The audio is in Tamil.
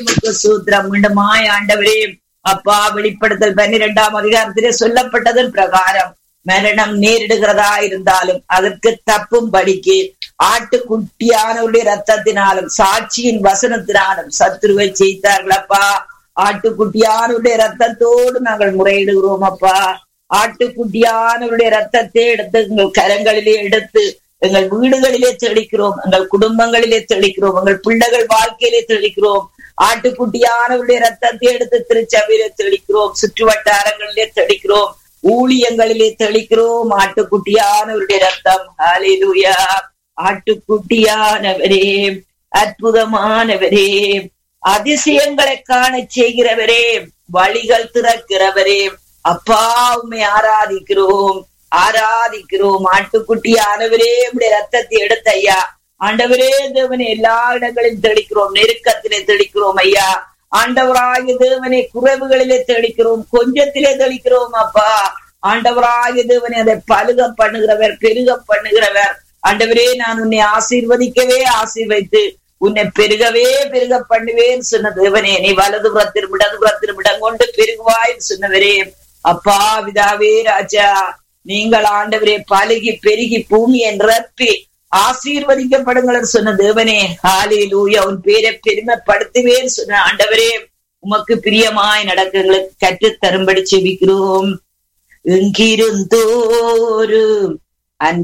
உமக்கு சூத்திரம் மீண்டுமாய் ஆண்டவரே அப்பா வெளிப்படுத்தல் பன்னிரெண்டாம் அதிகாரத்திலே சொல்லப்பட்டதன் பிரகாரம் மரணம் நேரிடுகிறதா இருந்தாலும் அதற்கு தப்பும் படிக்கு ஆட்டுக்குட்டியானவருடைய ரத்தத்தினாலும் சாட்சியின் வசனத்தினாலும் சத்துருவை செய்தார்கள் அப்பா ஆட்டுக்குட்டியானவருடைய ரத்தத்தோடு நாங்கள் முறையிடுகிறோம் அப்பா ஆட்டுக்குட்டியானவருடைய ரத்தத்தை எடுத்து எங்கள் கரங்களிலே எடுத்து எங்கள் வீடுகளிலே தெளிக்கிறோம் எங்கள் குடும்பங்களிலே தெளிக்கிறோம் எங்கள் பிள்ளைகள் வாழ்க்கையிலே தெளிக்கிறோம் ஆட்டுக்குட்டியானவருடைய ரத்தத்தை எடுத்து திருச்சபையிலே தெளிக்கிறோம் சுற்று வட்டாரங்களிலே தெளிக்கிறோம் ஊழியங்களிலே தெளிக்கிறோம் ஆட்டுக்குட்டியானவருடைய ரத்தம் ஹalleluya ஆட்டுக்குட்டியானவரே அற்புதமானவரே அதிசயங்களை காண செய்கிறவரே வழிகள் திறக்கிறவரே அப்பா உண்மை ஆராதிக்கிறோம் ஆராதிக்கிறோம் ஆட்டுக்குட்டியானவரே உடைய ரத்தத்தை எடுத்த ஐயா ஆண்டவரே தேவனை எல்லா இடங்களிலும் தெளிக்கிறோம் நெருக்கத்திலே தெளிக்கிறோம் ஐயா ஆண்டவராகிய தேவனை குறைவுகளிலே தெளிக்கிறோம் கொஞ்சத்திலே தெளிக்கிறோம் அப்பா ஆண்டவராகிய தேவனை அதை பழுக பண்ணுகிறவர் பெருக பண்ணுகிறவர் ஆண்டவரே நான் உன்னை ஆசீர்வதிக்கவே ஆசீர்வைத்து உன்னை பெருகவே பெருக பண்ணுவேன் சொன்ன தேவனே நீ வலது புறத்திலும் இடது புறத்திலும் இடம் கொண்டு பெருகுவாய் சொன்னவரே அப்பா விதாவே ராஜா நீங்கள் ஆண்டவரே பழுகி பெருகி பூமியை நிரப்பி ஆசீர்வதிக்கப்படுங்கள் சொன்ன தேவனே ஹாலே லூயா உன் பேரை பெருமைப்படுத்துவேன் சொன்ன ஆண்டவரே உமக்கு பிரியமாய் நடக்கங்களுக்கு கற்றுத் தரும்படி செபிக்கிறோம் எங்கிருந்தோரும்